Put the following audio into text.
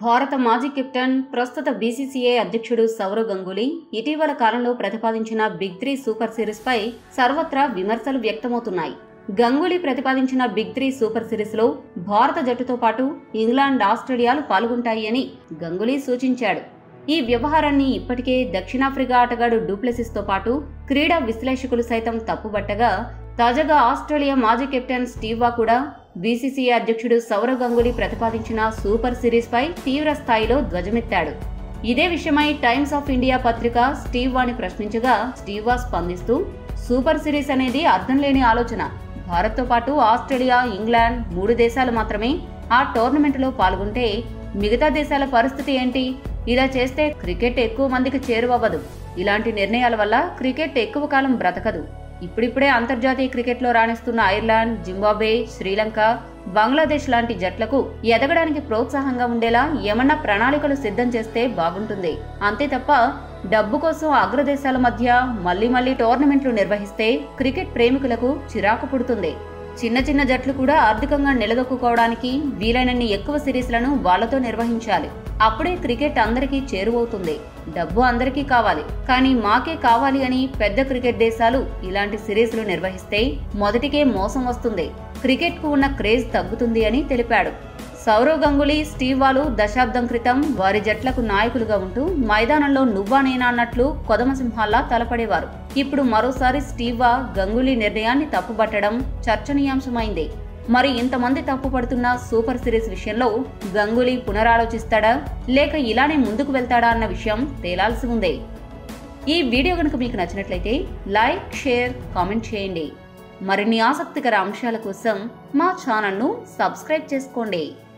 భారత మాజీ కెప్టెన్ ప్రస్తుత బీసీసీఐ అధ్యక్షుడు సౌరవ్ గంగూలీ ఇటీవల కాలంలో ప్రతిపాదించిన బిగ్ త్రీ సూపర్ సిరీస్ పై సర్వత్రా విమర్శలు వ్యక్తమవుతున్నాయి గంగూలీ ప్రతిపాదించిన బిగ్ త్రీ సూపర్ సిరీస్ లో భారత జట్టుతో పాటు ఇంగ్లాండ్ ఆస్ట్రేలియాలు పాల్గొంటాయి అని గంగూలీ సూచించాడు ఈ వ్యవహారాన్ని ఇప్పటికే దక్షిణాఫ్రికా ఆటగాడు డూప్లెసిస్ తో పాటు క్రీడా విశ్లేషకులు సైతం తప్పుబట్టగా తాజాగా ఆస్ట్రేలియా మాజీ కెప్టెన్ స్టీవా కూడా బీసీసీఐ అధ్యక్షుడు సౌరవ్ గంగూలీ ప్రతిపాదించిన సూపర్ సిరీస్ పై తీవ్ర స్థాయిలో ధ్వజమెత్తాడు ఇదే విషయమై టైమ్స్ ఆఫ్ ఇండియా పత్రిక స్టీవ్ వాని ప్రశ్నించగా స్టీవా స్పందిస్తూ సూపర్ సిరీస్ అనేది అర్థం లేని ఆలోచన భారత్తో పాటు ఆస్ట్రేలియా ఇంగ్లాండ్ మూడు దేశాలు మాత్రమే ఆ టోర్నమెంట్లో పాల్గొంటే మిగతా దేశాల పరిస్థితి ఏంటి ఇలా చేస్తే క్రికెట్ ఎక్కువ మందికి చేరువవ్వదు ఇలాంటి నిర్ణయాల వల్ల క్రికెట్ ఎక్కువ కాలం బ్రతకదు ఇప్పుడిప్పుడే అంతర్జాతీయ క్రికెట్లో రాణిస్తున్న ఐర్లాండ్ జింబాబే శ్రీలంక బంగ్లాదేశ్ లాంటి జట్లకు ఎదగడానికి ప్రోత్సాహంగా ఉండేలా ఏమన్నా ప్రణాళికలు సిద్ధం చేస్తే బాగుంటుంది అంతే తప్ప డబ్బు కోసం అగ్రదేశాల మధ్య మళ్లీ మళ్లీ టోర్నమెంట్లు నిర్వహిస్తే క్రికెట్ ప్రేమికులకు చిరాకు పుడుతుంది చిన్న చిన్న జట్లు కూడా ఆర్థికంగా నిలదొక్కుకోవడానికి వీలైనన్ని ఎక్కువ సిరీస్లను వాళ్లతో నిర్వహించాలి అప్పుడే క్రికెట్ అందరికీ చేరువవుతుంది డబ్బు అందరికీ కావాలి కానీ మాకే కావాలి అని పెద్ద క్రికెట్ దేశాలు ఇలాంటి సిరీస్లు నిర్వహిస్తే మొదటికే మోసం వస్తుంది క్రికెట్కు ఉన్న క్రేజ్ తగ్గుతుంది అని తెలిపాడు సౌరవ్ గంగూలీ స్టీవ్ వాలు దశాబ్దం క్రితం వారి జట్లకు నాయకులుగా ఉంటూ మైదానంలో నువ్వా నేనా అన్నట్లు కొదమసింహాల్లా తలపడేవారు ఇప్పుడు మరోసారి స్టీవా గంగూలీ నిర్ణయాన్ని తప్పుపట్టడం చర్చనీయాంశమైంది మరి ఇంతమంది తప్పుపడుతున్న సూపర్ సిరీస్ విషయంలో గంగూలీ పునరాలోచిస్తాడా లేక ఇలానే ముందుకు వెళ్తాడా అన్న విషయం తేలాల్సి ఉంది ఈ వీడియో కనుక మీకు నచ్చినట్లయితే లైక్ షేర్ కామెంట్ చేయండి మరిన్ని ఆసక్తికర అంశాల కోసం మా ఛానల్ను సబ్స్క్రైబ్ చేసుకోండి